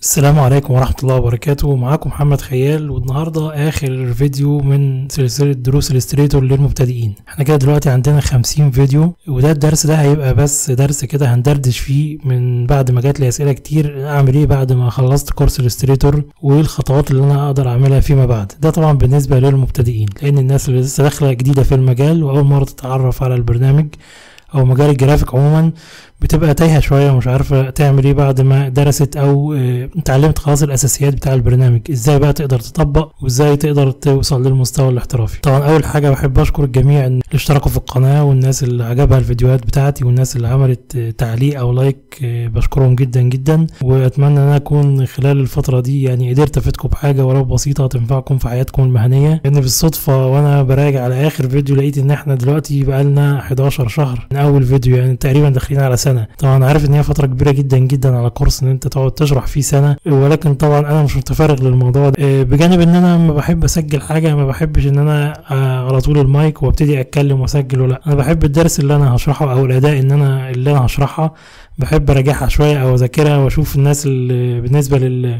السلام عليكم ورحمة الله وبركاته معاكم محمد خيال والنهاردة آخر فيديو من سلسلة دروس الاستريتور للمبتدئين احنا كده دلوقتي عندنا خمسين فيديو وده الدرس ده هيبقى بس درس كده هندردش فيه من بعد ما جات لي أسئلة كتير أعمل إيه بعد ما خلصت كورس الاستريتور وإيه الخطوات اللي أنا أقدر أعملها فيما بعد ده طبعا بالنسبة للمبتدئين لأن الناس اللي لسه داخلة جديدة في المجال وأول مرة تتعرف على البرنامج أو مجال الجرافيك عموما بتبقى تايهه شويه ومش عارفه تعمل ايه بعد ما درست او اه اتعلمت خلاص الاساسيات بتاع البرنامج ازاي بقى تقدر تطبق وازاي تقدر توصل للمستوى الاحترافي طبعا اول حاجه بحب اشكر الجميع اللي اشتركوا في القناه والناس اللي عجبها الفيديوهات بتاعتي والناس اللي عملت اه تعليق او لايك اه بشكرهم جدا جدا واتمنى ان انا اكون خلال الفتره دي يعني قدرت افيدكم بحاجه ولو بسيطه تنفعكم في حياتكم المهنيه لان يعني بالصدفه وانا براجع على اخر فيديو لقيت ان احنا دلوقتي بقالنا 11 شهر من اول فيديو يعني تقريبا داخلين على سنه طبعا عارف ان هي فتره كبيره جدا جدا على كورس ان انت تقعد تشرح فيه سنه ولكن طبعا انا مش متفرغ للموضوع ده بجانب ان انا ما بحب اسجل حاجه ما بحبش ان انا على طول المايك وابتدي اتكلم واسجل ولا انا بحب الدرس اللي انا هشرحه او الاداء ان انا اللي انا هشرحها بحب اراجعها شويه او اذاكرها واشوف الناس اللي بالنسبه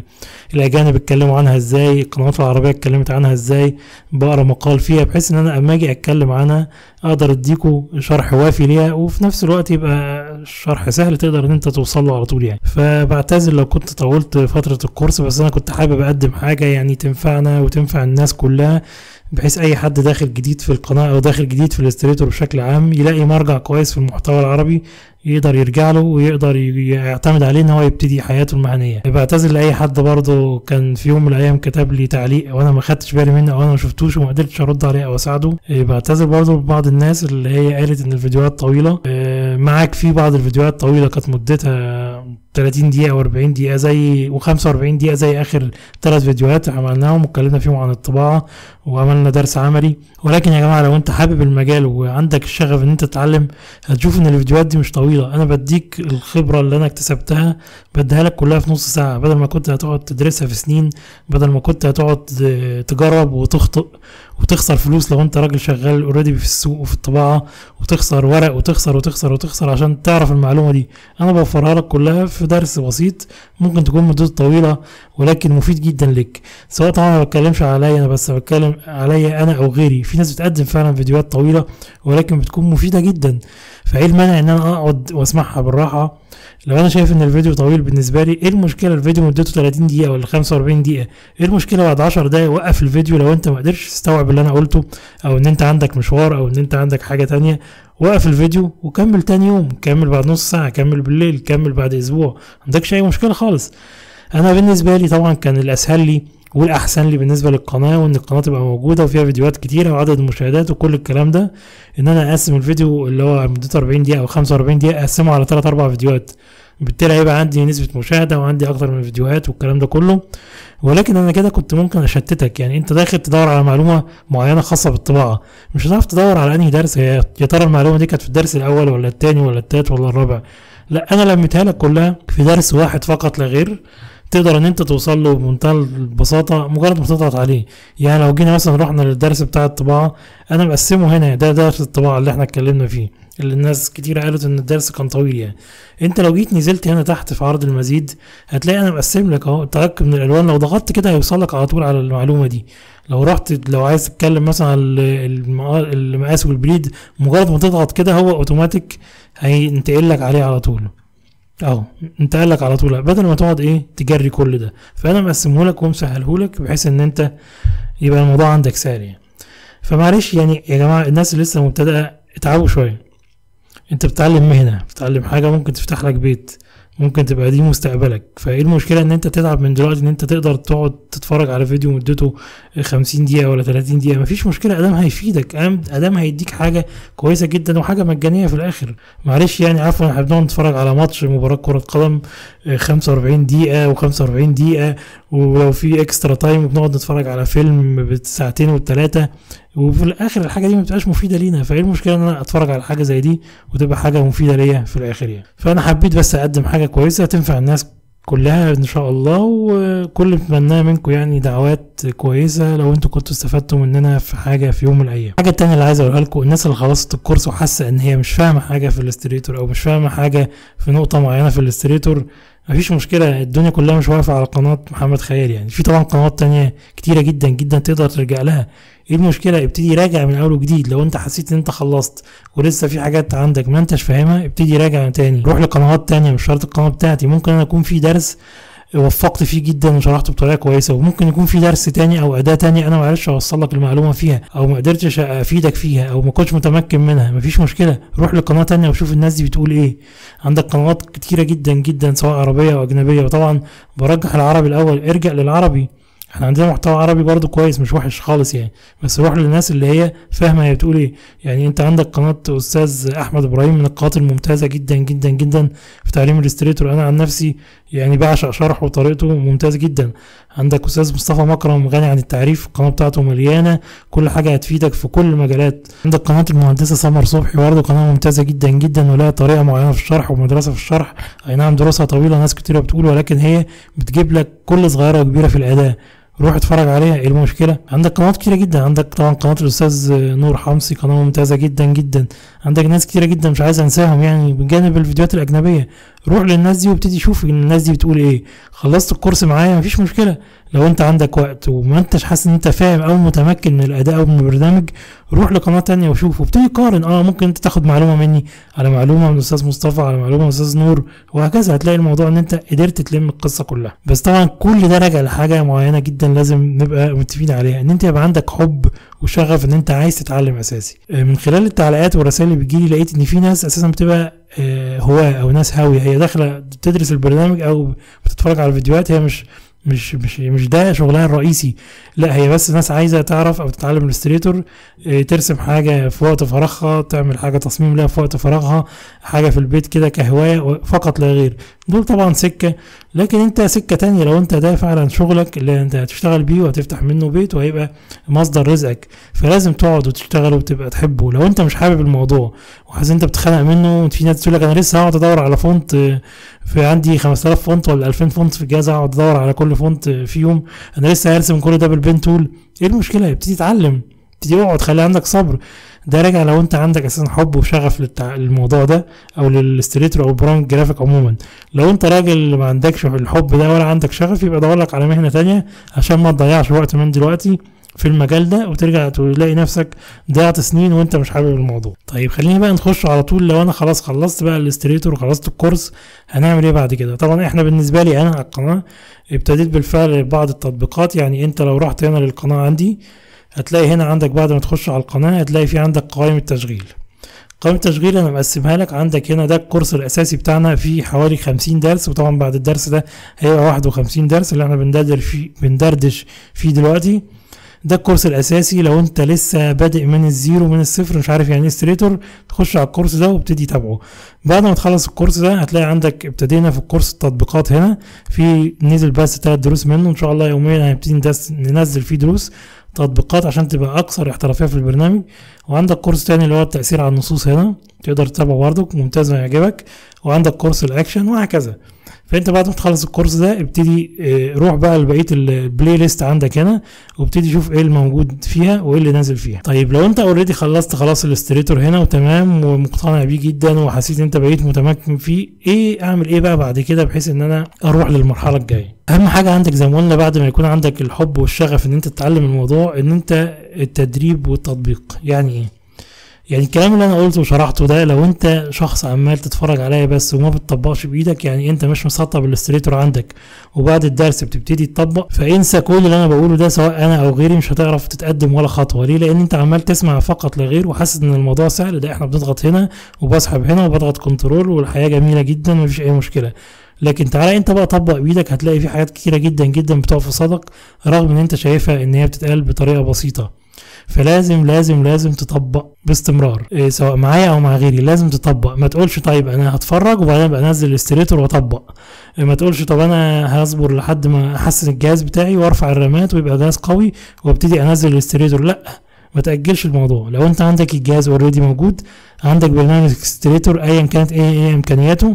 للاجانب اتكلموا عنها ازاي القنوات العربيه اتكلمت عنها ازاي بقرا مقال فيها بحيث ان انا اما اجي اتكلم عنها اقدر اديكوا شرح وافي ليها وفي نفس الوقت يبقى شرح سهل تقدر ان انت توصل له على طول يعني فبعتذر لو كنت طولت فتره الكورس بس انا كنت حابب اقدم حاجه يعني تنفعنا وتنفع الناس كلها بحيث اي حد داخل جديد في القناه او داخل جديد في الاستريتور بشكل عام يلاقي مرجع كويس في المحتوى العربي يقدر يرجع له ويقدر يعتمد عليه ان هو يبتدي حياته المهنيه بعتذر لاي حد برضه كان في يوم من الايام كتب لي تعليق وانا ما خدتش بالي منه او انا ما شفتوش وما قدرتش ارد عليه او اساعده بعتذر برضه لبعض الناس اللي هي قالت ان الفيديوهات طويله معاك في بعض الفيديوهات طويله كانت مدتها 30 دقيقة و40 دقيقة زي و45 دقيقة زي آخر ثلاث فيديوهات عملناهم واتكلمنا فيهم عن الطباعة وعملنا درس عملي ولكن يا جماعة لو أنت حابب المجال وعندك الشغف إن أنت تتعلم هتشوف إن الفيديوهات دي مش طويلة أنا بديك الخبرة اللي أنا اكتسبتها بديها لك كلها في نص ساعة بدل ما كنت هتقعد تدرسها في سنين بدل ما كنت هتقعد تجرب وتخطئ وتخسر فلوس لو انت راجل شغال اوريدي في السوق وفي الطباعه وتخسر ورق وتخسر وتخسر وتخسر عشان تعرف المعلومه دي انا بوفرها لك كلها في درس بسيط ممكن تكون مدته طويله ولكن مفيد جدا لك سواء طبعا ما بتكلمش عليا انا بس بتكلم عليا انا او غيري في ناس بتقدم فعلا فيديوهات طويله ولكن بتكون مفيده جدا فايه المانع ان انا اقعد واسمعها بالراحه لو انا شايف ان الفيديو طويل بالنسبه لي ايه المشكله الفيديو مدته 30 دقيقه ولا 45 دقيقه ايه المشكله بعد 10 دقايق وقف الفيديو لو انت ما قدرتش تستوعب اللي انا قلته او ان انت عندك مشوار او ان انت عندك حاجه تانية وقف الفيديو وكمل تاني يوم كمل بعد نص ساعه كمل بالليل كمل بعد اسبوع عندكش اي مشكله خالص انا بالنسبه لي طبعا كان الاسهل لي والاحسن لي بالنسبه للقناه وان القناه تبقى موجوده وفيها فيديوهات كتيره وعدد المشاهدات وكل الكلام ده ان انا اقسم الفيديو اللي هو مدته 40 دقيقه او 45 دقيقه اقسمه على 3 4 فيديوهات بالتالي هيبقى عندي نسبة مشاهدة وعندي أكتر من فيديوهات والكلام ده كله ولكن أنا كده كنت ممكن أشتتك يعني أنت داخل تدور على معلومة معينة خاصة بالطباعة مش هتعرف تدور على أنهي درس هي يا ترى المعلومة دي كانت في الدرس الأول ولا التاني ولا التالت ولا الرابع لا أنا لميتها لك كلها في درس واحد فقط لا غير تقدر ان انت توصل له بمنتهى البساطه مجرد ما تضغط عليه يعني لو جينا مثلا رحنا للدرس بتاع الطباعه انا مقسمه هنا ده درس الطباعه اللي احنا اتكلمنا فيه اللي الناس كتير قالت ان الدرس كان طويل يعني انت لو جيت نزلت هنا تحت في عرض المزيد هتلاقي انا مقسم لك اهو تركب من الالوان لو ضغطت كده هيوصل لك على طول على المعلومه دي لو رحت لو عايز تتكلم مثلا على المقاس والبريد مجرد ما تضغط كده هو اوتوماتيك هينتقل لك عليه على طول اهو انتقل لك على طول بدل ما تقعد ايه تجري كل ده فانا مقسمه لك ومسهله لك بحيث ان انت يبقى الموضوع عندك سهل يعني فمعلش يعني يا جماعه الناس اللي لسه مبتدئه اتعبوا شويه انت بتتعلم مهنه بتتعلم حاجه ممكن تفتح لك بيت ممكن تبقى دي مستقبلك فايه المشكله ان انت تتعب من دلوقتي ان انت تقدر تقعد تتفرج على فيديو مدته 50 دقيقه ولا 30 دقيقه مفيش مشكله ادام هيفيدك ادام هيديك حاجه كويسه جدا وحاجه مجانيه في الاخر معلش يعني عفوا احنا بنقعد نتفرج على ماتش مباراه كره قدم 45 دقيقه و45 دقيقه ولو في اكسترا تايم بنقعد نتفرج على فيلم بساعتين والثلاثه وفي الاخر الحاجه دي ما بتبقاش مفيده لينا فايه المشكله ان انا اتفرج على حاجه زي دي وتبقى حاجه مفيده ليا في الاخر يعني فانا حبيت بس اقدم حاجه كويسه تنفع الناس كلها ان شاء الله وكل اللي بتمناه منكم يعني دعوات كويسه لو انتوا كنتوا استفدتوا مننا في حاجه في يوم من الايام الحاجه التانية اللي عايز اقولها لكم الناس اللي خلصت الكورس وحاسه ان هي مش فاهمه حاجه في الاستريتور او مش فاهمه حاجه في نقطه معينه في الاستريتور مفيش مشكلة الدنيا كلها مش واقفة على قناة محمد خيال يعني في طبعا قنوات تانية كتيرة جدا جدا تقدر ترجع لها ايه المشكلة ابتدي راجع من اول وجديد لو انت حسيت ان انت خلصت ولسه في حاجات عندك ما انتش فاهمها ابتدي راجع تاني روح لقنوات تانية مش شرط القناة بتاعتي ممكن انا اكون في درس وفقت فيه جدا وشرحته بطريقه كويسه وممكن يكون في درس تاني او اداه تانية انا ما عرفتش اوصل لك المعلومه فيها او ما قدرتش افيدك فيها او ما كنتش متمكن منها مفيش مشكله روح لقناه تانية وشوف الناس دي بتقول ايه عندك قنوات كتيره جدا جدا سواء عربيه او اجنبيه وطبعا برجح العربي الاول ارجع للعربي احنا عندنا محتوى عربي برضو كويس مش وحش خالص يعني بس روح للناس اللي هي فاهمه هي بتقول ايه يعني انت عندك قناه استاذ احمد ابراهيم من القنوات الممتازه جدا جدا جدا في تعليم الاستريتور انا عن نفسي يعني بعشق شرحه وطريقته ممتاز جدا عندك استاذ مصطفى مكرم غني عن التعريف القناه بتاعته مليانه كل حاجه هتفيدك في كل المجالات عندك قناه المهندسه سمر صبحي برضه قناه ممتازه جدا جدا ولها طريقه معينه في الشرح ومدرسه في الشرح اي نعم دروسها طويله ناس كتير بتقول ولكن هي بتجيب لك كل صغيره وكبيره في الاداء روح اتفرج عليها ايه المشكله عندك قنوات كتيره جدا عندك طبعا قناه الاستاذ نور حمصي قناه ممتازه جدا جدا عندك ناس كتيره جدا مش عايز انساهم يعني بجانب الفيديوهات الاجنبيه روح للناس دي وابتدي شوف الناس دي بتقول ايه خلصت الكورس معايا مفيش مشكله لو انت عندك وقت وما انتش حاسس ان انت فاهم او متمكن من الاداء او من البرنامج روح لقناه تانية وشوف وابتدي قارن اه ممكن انت تاخد معلومه مني على معلومه من الاستاذ مصطفى على معلومه من الاستاذ نور وهكذا هتلاقي الموضوع ان انت قدرت تلم القصه كلها بس طبعا كل ده راجع لحاجه معينه جدا لازم نبقى متفقين عليها ان انت يبقى عندك حب وشغف ان انت عايز تتعلم اساسي من خلال التعليقات والرسائل اللي بتجيلي لقيت ان في ناس اساسا بتبقى هواة او ناس هاويه هي داخله بتدرس البرنامج او بتتفرج على الفيديوهات هي مش مش مش مش ده شغلها الرئيسي لا هي بس ناس عايزه تعرف او تتعلم الستريتور ترسم حاجه في وقت فراغها تعمل حاجه تصميم لها في وقت فراغها حاجه في البيت كده كهوايه فقط لا غير دول طبعا سكه لكن انت سكه تانية لو انت ده فعلا شغلك اللي انت هتشتغل بيه وهتفتح منه بيت وهيبقى مصدر رزقك فلازم تقعد وتشتغل وتبقى تحبه لو انت مش حابب الموضوع وحاسس انت بتتخانق منه في ناس تقول لك انا لسه هقعد ادور على فونت في عندي 5000 فونت ولا 2000 فونت في الجهاز اقعد ادور على كل فونت فيهم انا لسه هرسم كل ده بالبين تول ايه المشكله ابتدي تتعلم ابتدي اقعد خلي عندك صبر ده راجع لو انت عندك اساسا حب وشغف للتع... للموضوع ده او للستريتور او برامج جرافيك عموما لو انت راجل ما عندكش الحب ده ولا عندك شغف يبقى دور لك على مهنه تانية عشان ما تضيعش وقت من دلوقتي في المجال ده وترجع تلاقي نفسك ضيعت سنين وانت مش حابب الموضوع طيب خلينا بقى نخش على طول لو انا خلاص خلصت بقى الاستريتور وخلصت الكورس هنعمل ايه بعد كده طبعا احنا بالنسبه لي انا على القناه ابتديت بالفعل بعض التطبيقات يعني انت لو رحت هنا للقناه عندي هتلاقي هنا عندك بعد ما تخش على القناه هتلاقي في عندك قوائم التشغيل قائمة التشغيل انا مقسمها لك عندك هنا ده الكورس الاساسي بتاعنا فيه حوالي خمسين درس وطبعا بعد الدرس ده هيبقى واحد وخمسين درس اللي احنا بندردش فيه بندردش فيه دلوقتي ده الكورس الاساسي لو انت لسه بادئ من الزيرو من الصفر مش عارف يعني ايه ستريتور تخش على الكورس ده وابتدي تابعه بعد ما تخلص الكورس ده هتلاقي عندك ابتدينا في الكورس التطبيقات هنا في نزل بس ثلاث دروس منه ان شاء الله يوميا هنبتدي ننزل فيه دروس تطبيقات عشان تبقى اكثر احترافيه في البرنامج وعندك كورس تاني اللي هو التاثير على النصوص هنا تقدر تتابعه برضك ممتاز ويعجبك وعندك كورس الاكشن وهكذا فانت بعد ما تخلص الكورس ده ابتدي روح بقى لبقيه البلاي ليست عندك هنا وابتدي شوف ايه الموجود فيها وايه اللي نازل فيها طيب لو انت اوريدي خلصت خلاص الاستريتور هنا وتمام ومقتنع بيه جدا وحسيت انت بقيت متمكن فيه ايه اعمل ايه بقى بعد كده بحيث ان انا اروح للمرحله الجايه اهم حاجه عندك زي ما قلنا بعد ما يكون عندك الحب والشغف ان انت تتعلم الموضوع ان انت التدريب والتطبيق يعني ايه يعني الكلام اللي انا قلته وشرحته ده لو انت شخص عمال تتفرج عليا بس وما بتطبقش بايدك يعني انت مش مسطب الاستريتور عندك وبعد الدرس بتبتدي تطبق فانسى كل اللي انا بقوله ده سواء انا او غيري مش هتعرف تتقدم ولا خطوه ليه لان انت عمال تسمع فقط لا غير وحاسس ان الموضوع سهل ده احنا بنضغط هنا وبسحب هنا وبضغط كنترول والحياه جميله جدا مفيش اي مشكله لكن تعالى انت بقى طبق بايدك هتلاقي في حاجات كتيره جدا جدا بتقف في صدق رغم ان انت شايفها ان هي بتتقال بطريقه بسيطه فلازم لازم لازم تطبق باستمرار إيه سواء معايا او مع غيري لازم تطبق ما تقولش طيب انا هتفرج وبعدين ابقى انزل الاستريتور واطبق إيه ما تقولش طب انا هصبر لحد ما احسن الجهاز بتاعي وارفع الرامات ويبقى جهاز قوي وابتدي انزل الاستريتور لا ما تاجلش الموضوع لو انت عندك الجهاز اوريدي موجود عندك برنامج اكستريتور ايا كانت ايه, ايه امكانياته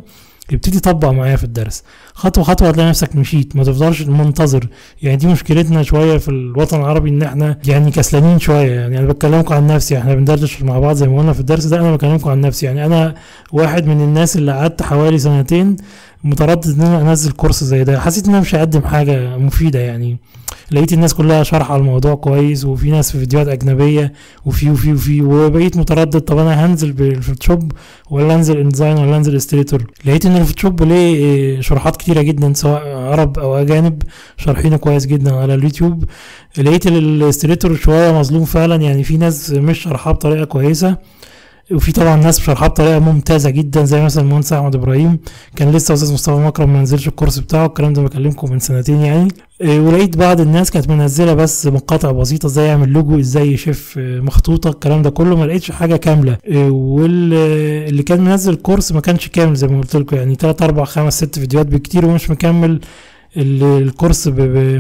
ابتدي طبق معايا في الدرس خطوه خطوه هتلاقي نفسك مشيت ما تفضلش منتظر يعني دي مشكلتنا شويه في الوطن العربي ان احنا يعني كسلانين شويه يعني انا بكلمكم عن نفسي احنا بندردش مع بعض زي ما قلنا في الدرس ده انا بكلمكم عن نفسي يعني انا واحد من الناس اللي قعدت حوالي سنتين متردد ان انا انزل كورس زي ده حسيت ان انا مش هقدم حاجه مفيده يعني لقيت الناس كلها شارحه الموضوع كويس وفي ناس في فيديوهات اجنبيه وفي وفي وفي وبقيت متردد طب انا هنزل بالفوتوشوب ولا انزل انديزاين ولا انزل استريتور لقيت ان الفوتوشوب ليه شروحات كتيره جدا سواء عرب او اجانب شارحينه كويس جدا على اليوتيوب لقيت الاستريتور شويه مظلوم فعلا يعني في ناس مش شارحاه بطريقه كويسه وفي طبعا ناس شرحها بطريقه ممتازه جدا زي مثلا المهندس احمد ابراهيم كان لسه استاذ مصطفى مكرم ما نزلش الكورس بتاعه الكلام ده بكلمكم من سنتين يعني إيه، ولقيت بعض الناس كانت منزله بس مقاطع بسيطه ازاي يعمل لوجو ازاي يشف مخطوطه الكلام ده كله ما لقيتش حاجه كامله إيه، واللي كان منزل الكورس ما كانش كامل زي ما قلت لكم يعني 3 4 5 6 فيديوهات بكتير ومش مكمل الكورس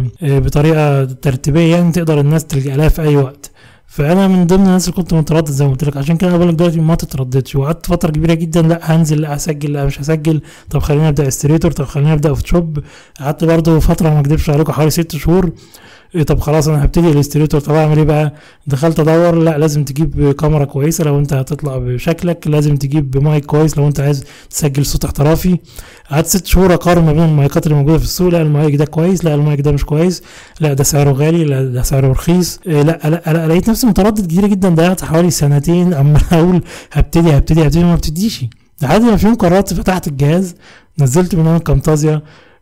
بطريقه ترتيبيه يعني تقدر الناس تلجأ لها في اي وقت فانا من ضمن الناس اللي كنت متردد زي ما قلت لك عشان كده انا بقول لك دلوقتي ما تترددش وقعدت فتره كبيره جدا لا هنزل لا هسجل لا مش هسجل طب خليني ابدا استريتور طب خليني ابدا فوتوشوب قعدت برضه فتره ما اكدبش عليكم حوالي ست شهور إيه طب خلاص انا هبتدي الاستريتور طب اعمل ايه بقى دخلت ادور لا لازم تجيب كاميرا كويسه لو انت هتطلع بشكلك لازم تجيب مايك كويس لو انت عايز تسجل صوت احترافي قعدت ست شهور اقارن ما بين المايكات اللي موجوده في السوق لا المايك ده كويس لا المايك ده مش كويس لا ده سعره غالي لا ده سعره رخيص إيه لا لا, لا لقيت نفسي متردد كتير جدا ضيعت حوالي سنتين اما اقول هبتدي هبتدي هبتدي وما بتديش لحد ما في يوم قررت فتحت الجهاز نزلت من كامتازيا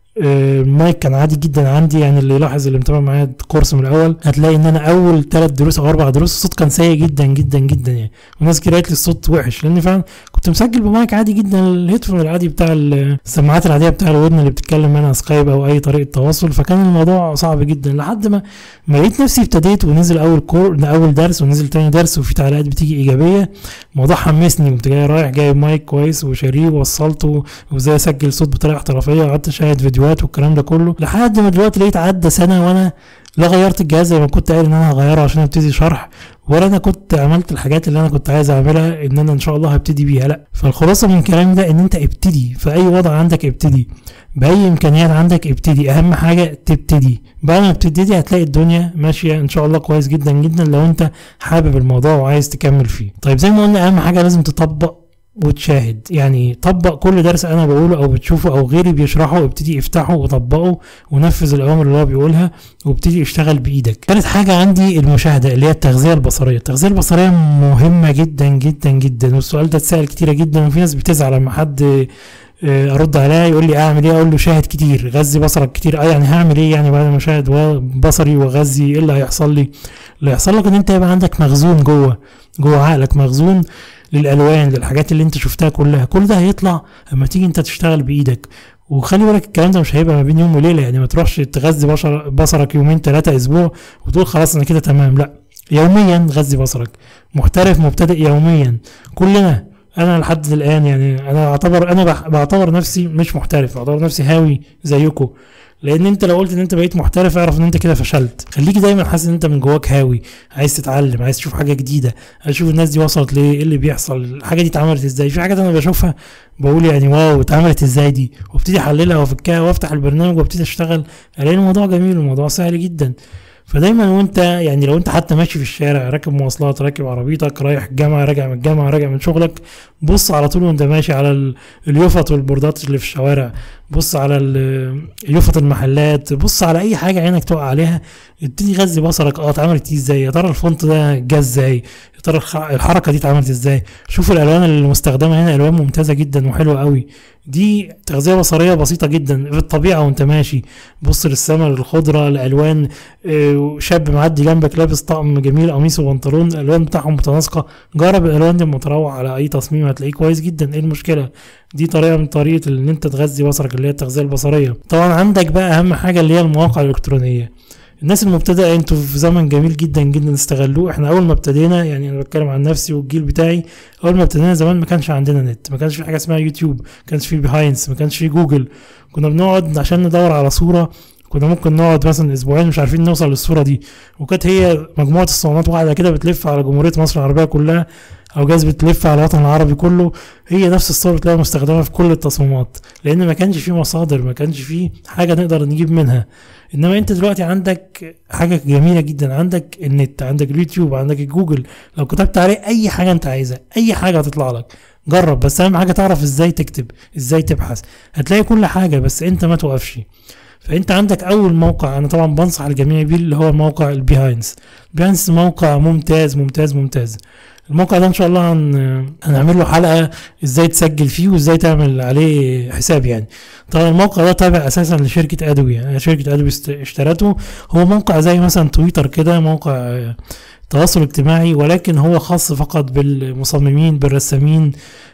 المايك كان عادي جدا عندي يعني اللي يلاحظ اللي متابع معايا الكورس من الاول هتلاقي ان انا اول ثلاث دروس او اربع دروس الصوت كان سيء جدا جدا جدا يعني وناس كتير قالت لي الصوت وحش لان فعلا كنت مسجل بمايك عادي جدا الهيدفون العادي بتاع السماعات العاديه بتاع الودن اللي بتتكلم منها سكايب او اي طريقه تواصل فكان الموضوع صعب جدا لحد ما ما لقيت نفسي ابتديت ونزل اول كور اول درس ونزل تاني درس وفي تعليقات بتيجي ايجابيه الموضوع حمسني قمت جاي رايح جايب مايك كويس وشاريه ووصلته وازاي اسجل صوت بطريقه احترافيه وقعدت اشاهد فيديوهات والكلام ده كله لحد ما دلوقتي لقيت عدى سنه وانا لا غيرت الجهاز زي ما كنت قايل ان انا هغيره عشان ابتدي شرح ولا انا كنت عملت الحاجات اللي انا كنت عايز اعملها ان انا ان شاء الله هبتدي بيها لا فالخلاصه من كلامي ده ان انت ابتدي في اي وضع عندك ابتدي باي امكانيات عندك ابتدي اهم حاجه تبتدي بعد ما بتبتدي هتلاقي الدنيا ماشيه ان شاء الله كويس جدا جدا لو انت حابب الموضوع وعايز تكمل فيه طيب زي ما قلنا اهم حاجه لازم تطبق وتشاهد يعني طبق كل درس انا بقوله او بتشوفه او غيري بيشرحه ابتدي افتحه وطبقه ونفذ الاوامر اللي هو بيقولها وابتدي اشتغل بايدك ثالث حاجه عندي المشاهده اللي هي التغذيه البصريه التغذيه البصريه مهمه جدا جدا جدا والسؤال ده اتسال كتيره جدا وفي ناس بتزعل لما حد آه، ارد عليها يقول لي اعمل ايه اقول له شاهد كتير غذي بصرك كتير اه يعني هعمل ايه يعني بعد ما اشاهد بصري واغذي ايه اللي هيحصل لي اللي هيحصل لك ان انت يبقى عندك مخزون جوه جوه عقلك مخزون للالوان للحاجات اللي انت شفتها كلها كل ده هيطلع لما تيجي انت تشتغل بايدك وخلي بالك الكلام ده مش هيبقى ما بين يوم وليله يعني ما تروحش تغذي بشر بصرك يومين ثلاثه اسبوع وتقول خلاص انا كده تمام لا يوميا غذي بصرك محترف مبتدئ يوميا كلنا انا لحد الان يعني انا اعتبر انا بعتبر نفسي مش محترف بعتبر نفسي هاوي زيكم لان انت لو قلت ان انت بقيت محترف اعرف ان انت كده فشلت خليك دايما حاسس ان انت من جواك هاوي عايز تتعلم عايز تشوف حاجه جديده عايز تشوف الناس دي وصلت ليه ايه اللي بيحصل الحاجه دي اتعملت ازاي في حاجات انا بشوفها بقول يعني واو اتعملت ازاي دي وابتدي احللها وافكها وافتح البرنامج وابتدي اشتغل الاقي الموضوع جميل الموضوع سهل جدا فدايما وانت يعني لو انت حتى ماشي في الشارع راكب مواصلات راكب عربيتك رايح الجامعه راجع من الجامعه راجع من شغلك بص على طول وانت ماشي على اليوفط والبوردات اللي في الشوارع بص على يوفط المحلات بص على اي حاجه عينك تقع عليها ابتدي غذي بصرك اه اتعملت ازاي يا ترى الفونت ده جه ازاي يا ترى الحركه دي اتعملت ازاي شوف الالوان المستخدمه هنا الوان ممتازه جدا وحلوه قوي دي تغذيه بصريه بسيطه جدا في الطبيعه وانت ماشي بص للسماء للخضره الالوان آه، شاب معدي جنبك لابس طقم جميل قميص وبنطلون الالوان بتاعهم متناسقه جرب الالوان دي لما تروح على اي تصميم هتلاقيه كويس جدا ايه المشكله دي طريقه من طريقه ان انت تغذي بصرك اللي هي التغذيه البصريه طبعا عندك بقى اهم حاجه اللي هي المواقع الالكترونيه الناس المبتدئه انتوا في زمن جميل جدا جدا استغلوه احنا اول ما ابتدينا يعني انا بتكلم عن نفسي والجيل بتاعي اول ما ابتدينا زمان ما كانش عندنا نت ما كانش في حاجه اسمها يوتيوب ما كانش في بيهاينس ما كانش في جوجل كنا بنقعد عشان ندور على صوره كنا ممكن نقعد مثلا اسبوعين مش عارفين نوصل للصوره دي وكانت هي مجموعه الصوانات واحده كده بتلف على جمهوريه مصر العربيه كلها او جهاز بتلف على الوطن العربي كله هي نفس الصور بتلاقيها مستخدمه في كل التصميمات لان ما كانش فيه مصادر ما كانش فيه حاجه نقدر نجيب منها انما انت دلوقتي عندك حاجه جميله جدا عندك النت عندك اليوتيوب عندك الجوجل لو كتبت عليه اي حاجه انت عايزها اي حاجه هتطلع لك جرب بس اهم حاجه تعرف ازاي تكتب ازاي تبحث هتلاقي كل حاجه بس انت ما توقفش فانت عندك اول موقع انا طبعا بنصح الجميع بيه اللي هو موقع البيهاينس بيهاينس موقع ممتاز ممتاز ممتاز الموقع ده ان شاء الله هن... هنعمل له حلقه ازاي تسجل فيه وازاي تعمل عليه حساب يعني طبعا الموقع ده تابع اساسا لشركه ادوي يعني شركه ادوي اشترته هو موقع زي مثلا تويتر كده موقع تواصل اجتماعي ولكن هو خاص فقط بالمصممين بالرسامين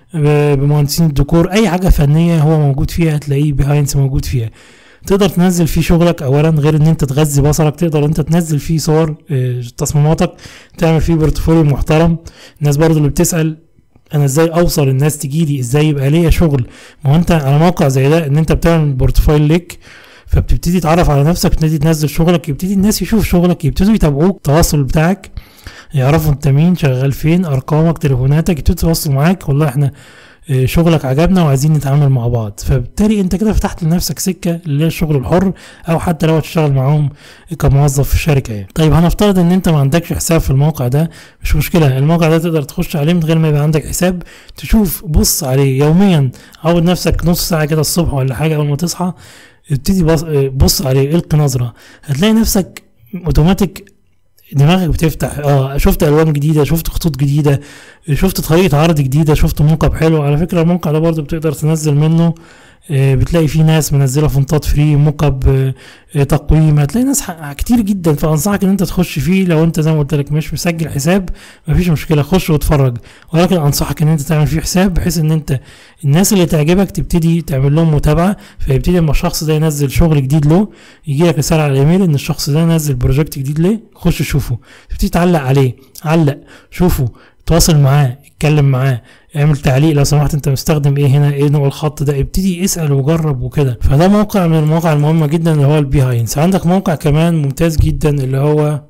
بمهندسين الديكور اي حاجه فنيه هو موجود فيها هتلاقيه بيهاينس موجود فيها تقدر تنزل فيه شغلك اولا غير ان انت تغذي بصرك تقدر انت تنزل فيه صور تصميماتك تعمل فيه بورتفوليو محترم الناس برضو اللي بتسال انا ازاي اوصل الناس تجيلي ازاي يبقى ليا شغل ما هو انت على موقع زي ده ان انت بتعمل بورتفوليو ليك فبتبتدي تعرف على نفسك بتبتدي تنزل شغلك يبتدي الناس يشوف شغلك يبتدوا يتابعوك التواصل بتاعك يعرفوا انت مين شغال فين ارقامك تليفوناتك يبتدوا يتواصلوا معاك والله احنا شغلك عجبنا وعايزين نتعامل مع بعض فبالتالي انت كده فتحت لنفسك سكه اللي هي الشغل الحر او حتى لو هتشتغل معاهم كموظف في الشركه يعني طيب هنفترض ان انت ما عندكش حساب في الموقع ده مش مشكله الموقع ده تقدر تخش عليه من غير ما يبقى عندك حساب تشوف بص عليه يوميا عود نفسك نص ساعه كده الصبح ولا حاجه اول ما تصحى ابتدي بص, بص عليه القي نظره هتلاقي نفسك اوتوماتيك دماغك بتفتح اه شفت الوان جديده شفت خطوط جديده شفت طريقه عرض جديده شفت موقع حلو على فكره الموقع ده برضو بتقدر تنزل منه آه بتلاقي فيه ناس منزله فونتات فري موكب آه تقويم هتلاقي ناس كتير جدا فانصحك ان انت تخش فيه لو انت زي ما قلت لك مش مسجل حساب مفيش مشكله خش واتفرج ولكن انصحك ان انت تعمل فيه حساب بحيث ان انت الناس اللي تعجبك تبتدي تعمل لهم متابعه فيبتدي لما الشخص ده ينزل شغل جديد له يجي لك رساله على الايميل ان الشخص ده نزل بروجكت جديد ليه خش شوفه تبتدي تعلق عليه علق شوفه تواصل معاه اتكلم معاه اعمل تعليق لو سمحت انت مستخدم ايه هنا ايه نوع الخط ده ابتدي اسال وجرب وكده فده موقع من المواقع المهمه جدا اللي هو البيهاينس عندك موقع كمان ممتاز جدا اللي هو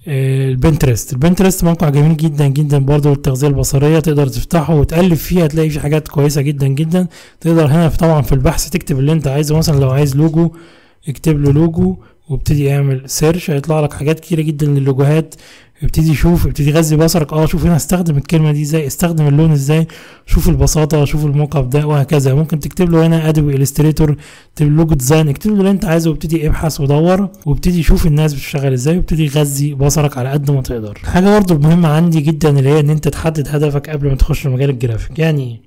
البنترست البنترست موقع جميل جدا جدا برضه للتغذيه البصريه تقدر تفتحه وتقلب فيه هتلاقي فيه حاجات كويسه جدا جدا تقدر هنا طبعا في البحث تكتب اللي انت عايزه مثلا لو عايز لوجو اكتب له لوجو وابتدي اعمل سيرش هيطلع لك حاجات كتيره جدا للوجوهات ابتدي شوف ابتدي غذي بصرك اه شوف هنا استخدم الكلمه دي ازاي استخدم اللون ازاي شوف البساطه شوف الموقع ده وهكذا ممكن تكتب له هنا ادوبي الستريتور تكتب لوجو ديزاين اكتب له اللي انت عايزه وابتدي ابحث ودور وابتدي شوف الناس بتشتغل ازاي وابتدي غذي بصرك على قد ما تقدر حاجه برضو المهمه عندي جدا اللي هي ان انت تحدد هدفك قبل ما تخش مجال الجرافيك يعني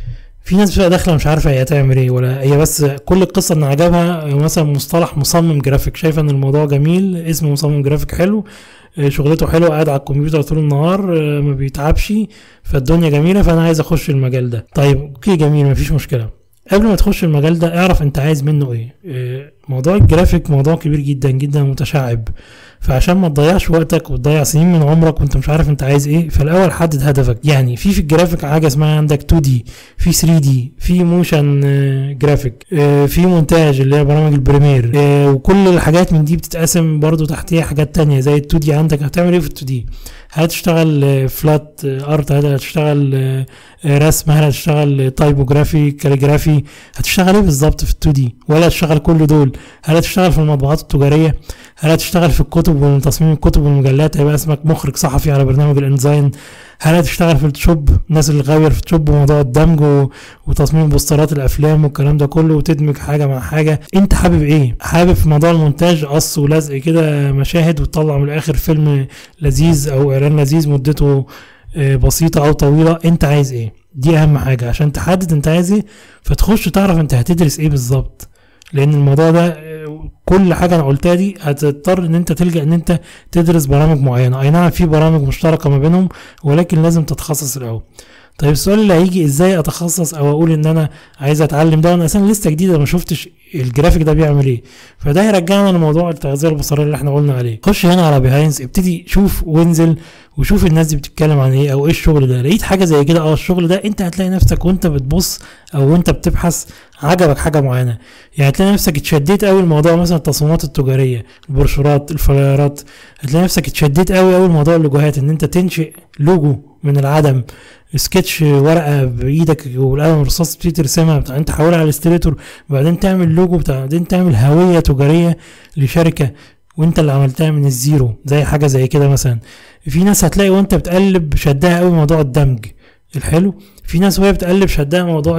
في ناس بتبقى داخله مش عارفه هي هتعمل ايه ولا هي بس كل القصه ان عجبها مثلا مصطلح مصمم جرافيك شايفه ان الموضوع جميل اسم مصمم جرافيك حلو شغلته حلوه قاعد على الكمبيوتر طول النهار ما بيتعبش فالدنيا جميله فانا عايز اخش المجال ده طيب اوكي جميل مفيش مشكله قبل ما تخش المجال ده اعرف انت عايز منه ايه موضوع الجرافيك موضوع كبير جدا جدا متشعب فعشان ما تضيعش وقتك وتضيع سنين من عمرك وانت مش عارف انت عايز ايه فالاول حدد هدفك يعني في في الجرافيك حاجه اسمها عندك 2 دي في 3 دي في موشن جرافيك في مونتاج اللي هي برامج البريمير وكل الحاجات من دي بتتقسم برضو تحتيها حاجات تانية زي ال 2 دي عندك هتعمل ايه في ال 2 دي هتشتغل فلات ارت هتشتغل رسم هل هتشتغل تايبوجرافي كاليجرافي هتشتغل ايه بالظبط في ال 2 دي ولا هتشتغل كل دول هل هتشتغل في المطبوعات التجاريه هل هتشتغل في الكتب وتصميم الكتب والمجلات هيبقى اسمك مخرج صحفي على برنامج الانزاين هل هتشتغل في الشوب الناس اللي غاويه في الشوب وموضوع الدمج و... وتصميم بوسترات الافلام والكلام ده كله وتدمج حاجه مع حاجه انت حابب ايه حابب في موضوع المونتاج قص ولزق كده مشاهد وتطلع من الاخر فيلم لذيذ او اعلان لذيذ مدته بسيطه او طويله انت عايز ايه دي اهم حاجه عشان تحدد انت عايز ايه فتخش تعرف انت هتدرس ايه بالظبط لان الموضوع ده كل حاجه انا قلتها دي هتضطر ان انت تلجا ان انت تدرس برامج معينه اي نعم في برامج مشتركه ما بينهم ولكن لازم تتخصص الاول طيب السؤال اللي هيجي ازاي اتخصص او اقول ان انا عايز اتعلم ده وانا اصلا لسه جديد ما شفتش الجرافيك ده بيعمل ايه فده هيرجعنا لموضوع التغذيه البصريه اللي احنا قلنا عليه خش هنا على بيهاينز ابتدي شوف وانزل وشوف الناس دي بتتكلم عن ايه او ايه الشغل ده لقيت حاجه زي كده اه الشغل ده انت هتلاقي نفسك وانت بتبص او وانت بتبحث عجبك حاجه معينه يعني هتلاقي نفسك اتشديت قوي الموضوع مثلا التصميمات التجاريه البروشورات الفلايرات هتلاقي نفسك اتشديت قوي قوي الموضوع اللوجوهات ان انت تنشئ لوجو من العدم سكتش ورقه بايدك والقلم الرصاص تبتدي ترسمها بعدين تحولها على الاستريتور وبعدين تعمل لوجو بعدين تعمل هويه تجاريه لشركه وانت اللي عملتها من الزيرو زي حاجه زي كده مثلا في ناس هتلاقي وانت بتقلب شدها قوي موضوع الدمج الحلو في ناس وهي بتقلب شدها موضوع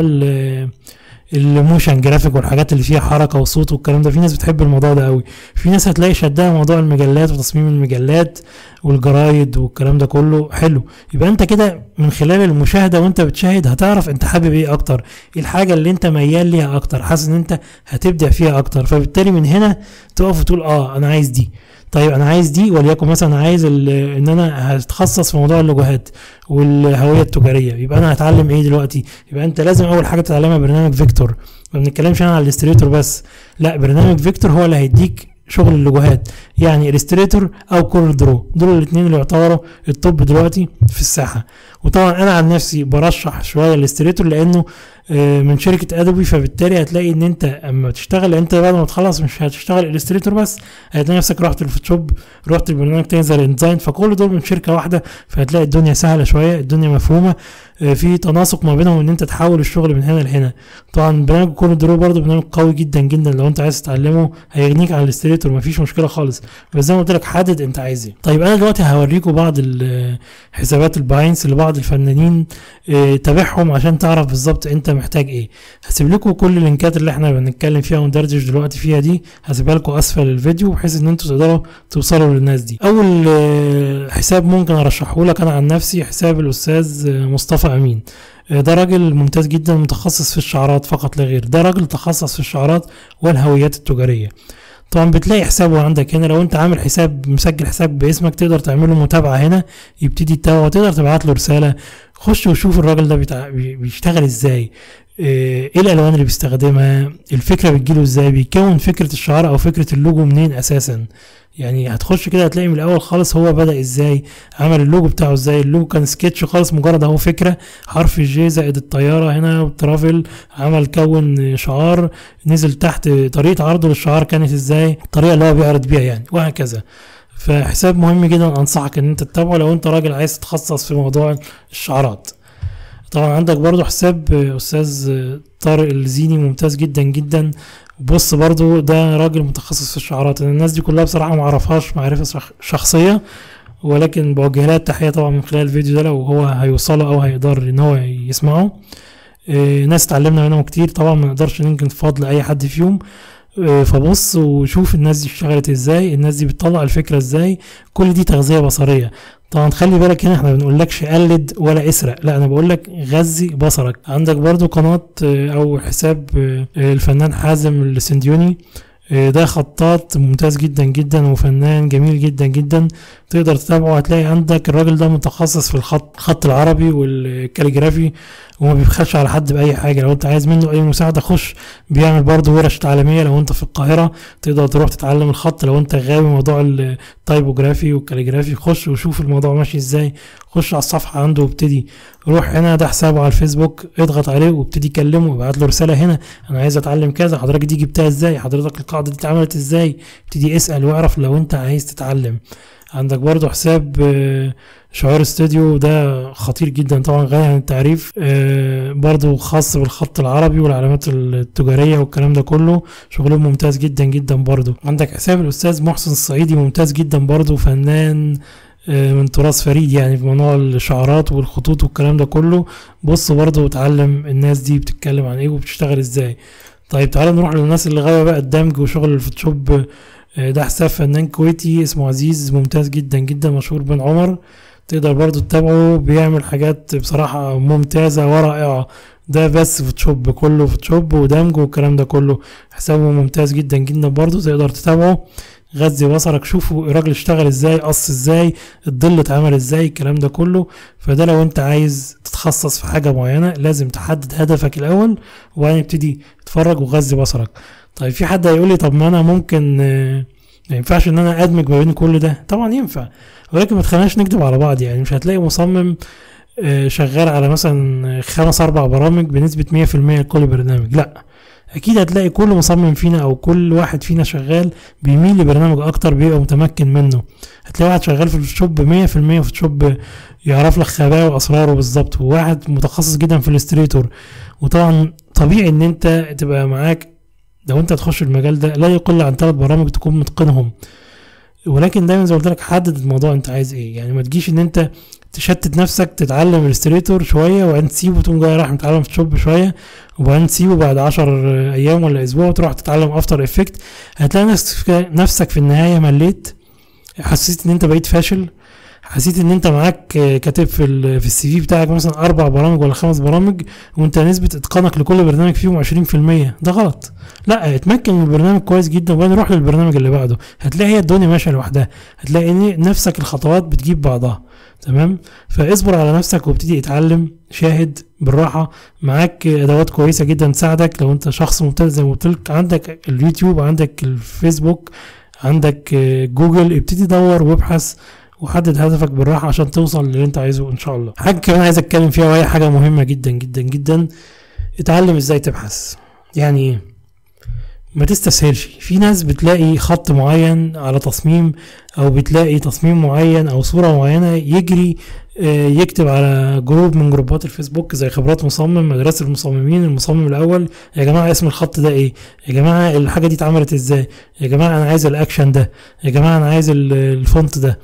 الموشن جرافيك والحاجات اللي فيها حركه وصوت والكلام ده في ناس بتحب الموضوع ده قوي في ناس هتلاقي شدها موضوع المجلات وتصميم المجلات والجرايد والكلام ده كله حلو يبقى انت كده من خلال المشاهده وانت بتشاهد هتعرف انت حابب ايه اكتر ايه الحاجه اللي انت ميال ليها اكتر حاسس ان انت هتبدع فيها اكتر فبالتالي من هنا تقف وتقول اه انا عايز دي طيب انا عايز دي وليكن مثلا عايز ان انا هتخصص في موضوع اللوجوهات والهويه التجاريه يبقى انا هتعلم ايه دلوقتي يبقى انت لازم اول حاجه تتعلمها برنامج فيكتور ما بنتكلمش انا على الاستريتور بس لا برنامج فيكتور هو اللي هيديك شغل اللوجوهات يعني الستريتور او كور درو دول الاثنين اللي يعتبروا التوب دلوقتي في الساحه وطبعا انا عن نفسي برشح شويه الاستريتور لانه آه، من شركه ادوبي فبالتالي هتلاقي ان انت اما تشتغل انت بعد ما تخلص مش هتشتغل الستريتور بس هتلاقي نفسك رحت الفوتوشوب رحت البرنامج تاني زي الانزاين فكل دول من شركه واحده فهتلاقي الدنيا سهله شويه الدنيا مفهومه آه، في تناسق ما بينهم ان انت تحول الشغل من هنا لهنا طبعا برنامج كول درو برضه برنامج قوي جدا جدا لو انت عايز تتعلمه هيغنيك عن الاستريتور مفيش مشكله خالص بس زي ما قلت لك حدد انت عايز ايه طيب انا دلوقتي هوريكم بعض حسابات الباينس لبعض الفنانين اه تابعهم عشان تعرف بالظبط انت محتاج ايه هسيب لكم كل اللينكات اللي احنا بنتكلم فيها وندردش دلوقتي فيها دي هسيبها لكم اسفل الفيديو بحيث ان انتوا تقدروا توصلوا للناس دي اول اه حساب ممكن ارشحه لك انا عن نفسي حساب الاستاذ مصطفى امين اه، ده راجل ممتاز جدا متخصص في الشعارات فقط لا غير ده راجل تخصص في الشعارات والهويات التجاريه طبعا بتلاقي حسابه عندك هنا لو انت عامل حساب مسجل حساب باسمك تقدر تعمل له متابعه هنا يبتدي يتابعه تقدر تبعت له رساله خش وشوف الراجل ده بتاع بيشتغل ازاي اه، ايه الالوان اللي بيستخدمها الفكره بتجيله ازاي بيكون فكره الشعار او فكره اللوجو منين اساسا يعني هتخش كده هتلاقي من الاول خالص هو بدا ازاي عمل اللوجو بتاعه ازاي اللوجو كان سكتش خالص مجرد اهو فكره حرف الجي زائد الطياره هنا والترافل عمل كون شعار نزل تحت طريقه عرضه للشعار كانت ازاي الطريقه اللي هو بيعرض بيها يعني وهكذا فحساب مهم جدا انصحك ان انت تتابعه لو انت راجل عايز تتخصص في موضوع الشعارات طبعا عندك برضو حساب استاذ طارق الزيني ممتاز جدا جدا بص برضو ده راجل متخصص في الشعارات الناس دي كلها بصراحة ما اعرفهاش معرفة شخصية ولكن بوجه لها التحية طبعا من خلال الفيديو ده لو هو هيوصله او هيقدر ان هو يسمعه إيه ناس اتعلمنا منهم كتير طبعا ما نقدرش ننكر فضل اي حد فيهم إيه فبص وشوف الناس دي اشتغلت ازاي الناس دي بتطلع الفكرة ازاي كل دي تغذية بصرية طبعا خلي بالك هنا احنا ما بنقولكش قلد ولا اسرق لا انا بقول لك غذي بصرك عندك برضو قناه آه، او حساب آه، الفنان حازم السنديوني آه، ده خطاط ممتاز جدا جدا وفنان جميل جدا جدا تقدر تتابعه هتلاقي عندك الراجل ده متخصص في الخط الخط العربي والكاليجرافي وما بيبخلش على حد باي حاجه لو انت عايز منه اي مساعده خش بيعمل برضه ورش تعليميه لو انت في القاهره تقدر تروح تتعلم الخط لو انت غاوي موضوع التايبوجرافي والكاليجرافي خش وشوف الموضوع ماشي ازاي خش على الصفحه عنده وابتدي روح هنا ده حسابه على الفيسبوك اضغط عليه وابتدي كلمه وابعت له رساله هنا انا عايز اتعلم كذا حضرتك دي جبتها ازاي حضرتك القاعده دي اتعملت ازاي ابتدي اسال واعرف لو انت عايز تتعلم عندك برضو حساب آه، شعور استوديو ده خطير جدا طبعا غني عن التعريف آه، برضو خاص بالخط العربي والعلامات التجارية والكلام ده كله شغلهم ممتاز جدا جدا برضو عندك حساب الأستاذ محسن الصعيدي ممتاز جدا برضو فنان آه، من تراث فريد يعني في موضوع الشعارات والخطوط والكلام ده كله بص برضو وتعلم الناس دي بتتكلم عن ايه وبتشتغل ازاي طيب تعالى نروح للناس اللي غاوية بقى الدمج وشغل الفوتوشوب آه، ده حساب فنان كويتي اسمه عزيز ممتاز جدا جدا مشهور بن عمر تقدر برضو تتابعه بيعمل حاجات بصراحة ممتازة ورائعة ده بس فوتوشوب كله فوتوشوب ودمج والكلام ده كله حسابه ممتاز جدا جدا برضو تقدر تتابعه غذي بصرك شوفوا الراجل اشتغل ازاي قص ازاي الظل اتعمل ازاي الكلام ده كله فده لو انت عايز تتخصص في حاجه معينه لازم تحدد هدفك الاول وبعدين تبتدي تتفرج وغذي بصرك طيب في حد هيقول لي طب ما انا ممكن آه، ما ينفعش ان انا ادمج ما بين كل ده طبعا ينفع ولكن ما تخليناش نكذب على بعض يعني مش هتلاقي مصمم آه، شغال على مثلا خمس اربع برامج بنسبه 100% لكل برنامج لا اكيد هتلاقي كل مصمم فينا او كل واحد فينا شغال بيميل لبرنامج اكتر بيبقى متمكن منه هتلاقي واحد شغال في الفوتوشوب 100% في الفوتوشوب يعرف لك خبايا واسراره بالظبط وواحد متخصص جدا في الاستريتور وطبعا طبيعي ان انت تبقى معاك لو انت تخش المجال ده لا يقل عن ثلاث برامج تكون متقنهم ولكن دايما زي ما قلت لك حدد الموضوع انت عايز ايه يعني ما تجيش ان انت تشتت نفسك تتعلم الستريتور شويه وبعدين تسيبه تقوم جاي رايح متعلم فوتوشوب شويه وبعدين تسيبه بعد عشر ايام ولا اسبوع وتروح تتعلم افتر افكت هتلاقي نفسك نفسك في النهايه مليت حسيت ان انت بقيت فاشل حسيت ان انت معاك كاتب في ال في السي في بتاعك مثلا اربع برامج ولا خمس برامج وانت نسبه اتقانك لكل برنامج فيهم 20% ده غلط لا اتمكن من البرنامج كويس جدا وبعدين روح للبرنامج اللي بعده هتلاقي هي الدنيا ماشيه لوحدها هتلاقي ان نفسك الخطوات بتجيب بعضها تمام فاصبر على نفسك وابتدي اتعلم شاهد بالراحه معاك ادوات كويسه جدا تساعدك لو انت شخص مبتدئ زي ما قلت لك عندك اليوتيوب عندك الفيسبوك عندك جوجل ابتدي دور وابحث وحدد هدفك بالراحه عشان توصل للي انت عايزه ان شاء الله حاجه كمان عايز اتكلم فيها وهي حاجه مهمه جدا جدا جدا اتعلم ازاي تبحث يعني ايه ما تستسهلش في ناس بتلاقي خط معين على تصميم او بتلاقي تصميم معين او صوره معينه يجري يكتب على جروب من جروبات الفيسبوك زي خبرات مصمم مدرسه المصممين المصمم الاول يا جماعه اسم الخط ده ايه يا جماعه الحاجه دي اتعملت ازاي يا جماعه انا عايز الاكشن ده يا جماعه انا عايز الفونت ده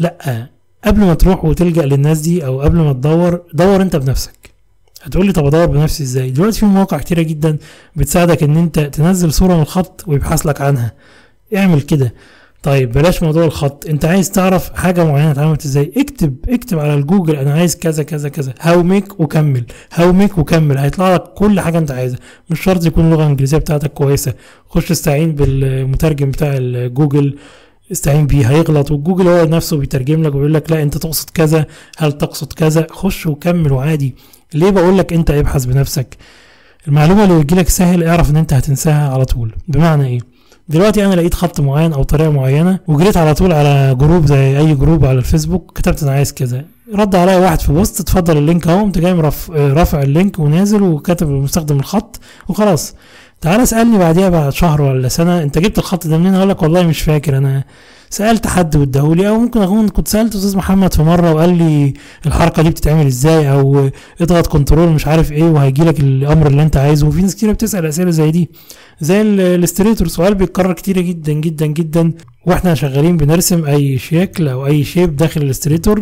لا قبل ما تروح وتلجا للناس دي او قبل ما تدور دور انت بنفسك هتقول لي طب ادور بنفسي ازاي دلوقتي في مواقع كتيره جدا بتساعدك ان انت تنزل صوره من الخط ويبحث لك عنها اعمل كده طيب بلاش موضوع الخط انت عايز تعرف حاجه معينه اتعملت ازاي اكتب اكتب على الجوجل انا عايز كذا كذا كذا هاو ميك وكمل هاو ميك وكمل هيطلع لك كل حاجه انت عايزها مش شرط يكون اللغه الانجليزيه بتاعتك كويسه خش استعين بالمترجم بتاع الجوجل استعين بيه هيغلط والجوجل هو نفسه بيترجم لك ويقول لك لا انت تقصد كذا هل تقصد كذا خش وكمل وعادي ليه بقول لك انت ابحث بنفسك المعلومه اللي لك سهل اعرف ان انت هتنساها على طول بمعنى ايه دلوقتي انا لقيت خط معين او طريقه معينه وجريت على طول على جروب زي اي جروب على الفيسبوك كتبت انا عايز كذا رد عليا واحد في بوست اتفضل اللينك اهو قمت جاي رافع اللينك ونازل وكاتب المستخدم الخط وخلاص تعال اسالني بعديها بعد شهر ولا سنه انت جبت الخط ده منين اقول لك والله مش فاكر انا سالت حد واداهولي او ممكن اكون كنت سالت استاذ محمد في مره وقال لي الحركه دي بتتعمل ازاي او اضغط كنترول مش عارف ايه وهيجي لك الامر اللي انت عايزه وفي ناس كتير بتسال اسئله زي دي زي الاستريتور سؤال بيتكرر كتير جدا جدا جدا واحنا شغالين بنرسم اي شكل او اي شيب داخل الاستريتور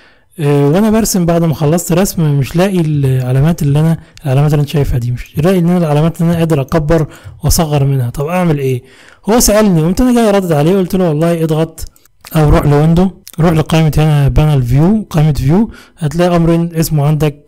آه، وانا برسم بعد ما خلصت رسم مش لاقي العلامات اللي انا العلامات اللي انت شايفها دي مش لاقي ان انا العلامات اللي انا قادر اكبر واصغر منها طب اعمل ايه هو سالني قمت انا جاي ردد عليه قلت له والله اضغط او روح لويندو روح لقائمة هنا بانل فيو قائمة فيو هتلاقي امر اسمه عندك